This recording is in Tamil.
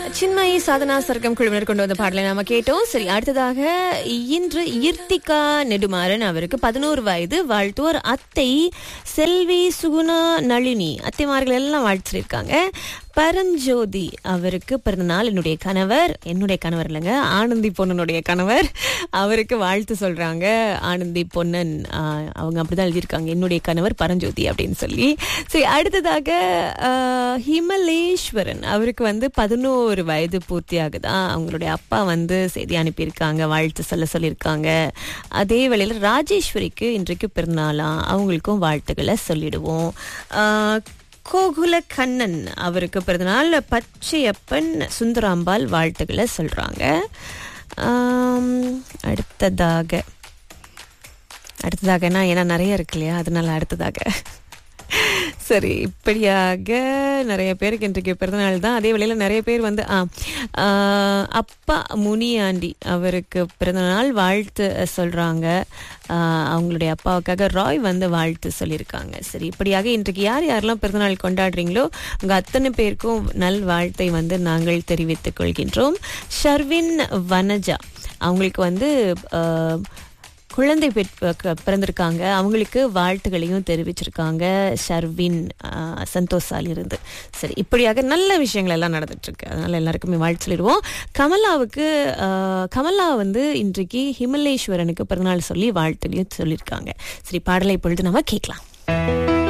சின்மயி சாதனா சர்க்கம் குழுவினர் கொண்டு வந்த பாடலை நாம கேட்டோம் சரி அடுத்ததாக இன்று ஈர்த்திகா நெடுமாறன் அவருக்கு பதினோரு வயது வாழ்த்துவோர் அத்தை செல்வி சுகுணா நளினி அத்தைமார்கள் எல்லாம் வாழ்த்திருக்காங்க பரஞ்சோதி அவருக்கு பிறந்தநாள் என்னுடைய கணவர் என்னுடைய கணவர் இல்லைங்க ஆனந்தி பொன்னனுடைய கணவர் அவருக்கு வாழ்த்து சொல்றாங்க ஆனந்தி பொன்னன் ஆஹ், அவங்க அப்படிதான் எழுதியிருக்காங்க என்னுடைய கணவர் பரஞ்சோதி அப்படின்னு சொல்லி சரி அடுத்ததாக ஆஹ், ஹிமலேஸ்வரன் அவருக்கு வந்து பதினோரு வயது பூர்த்தி ஆகுதா அவங்களுடைய அப்பா வந்து செய்தி அனுப்பியிருக்காங்க வாழ்த்து சொல்ல சொல்லியிருக்காங்க அதே வேளையில் ராஜேஸ்வரிக்கு இன்றைக்கு பிறந்தநாளாம் அவங்களுக்கும் வாழ்த்துக்களை சொல்லிடுவோம் ஆஹ், கோகுல கண்ணன் அவருக்கு பிறந்தநாள் பச்சையப்பன் சுந்தராம்பாள் வாழ்த்துக்களை சொல்றாங்க ஆம், அடுத்ததாக அடுத்ததாகனா ஏன்னா நிறைய இருக்கு இல்லையா அதனால அடுத்ததாக சரி இப்படியாக நிறைய பேருக்கு இன்றைக்கு பிறந்தநாள் தான் அதே வேளையில் நிறைய பேர் வந்து ஆ, ஆ, அப்பா முனியாண்டி அவருக்கு பிறந்தநாள் வாழ்த்து சொல்றாங்க ஆ, அவங்களுடைய அப்பாவுக்காக ராய் வந்து வாழ்த்து சொல்லியிருக்காங்க சரி இப்படியாக இன்றைக்கு யார் யாரெல்லாம் பிறந்தநாள் கொண்டாடுறீங்களோ உங்க அத்தனை பேருக்கும் நல் வாழ்த்தை வந்து நாங்கள் தெரிவித்துக் கொள்கின்றோம் ஷர்வின் வனஜா அவங்களுக்கு வந்து ஆ, குழந்தை பெற்- க- பிறந்திருக்காங்க அவங்களுக்கு வாழ்த்துகளையும் தெரிவிச்சிருக்காங்க ஷர்வின் ஆஹ், சந்தோஷால் இருந்து சரி இப்படியாக நல்ல விஷயங்கள் எல்லாம் நடந்துட்டு இருக்கு அதனால எல்லாருக்குமே வாழ்த்து சொல்லிடுவோம் கமலாவுக்கு ஆஹ், கமலா வந்து இன்றைக்கு ஹிமலேஸ்வரனுக்கு பிறந்தநாள் சொல்லி வாழ்த்துலையும் சொல்லியிருக்காங்க சரி பாடலை இப்பொழுது நம்ம கேட்கலாம்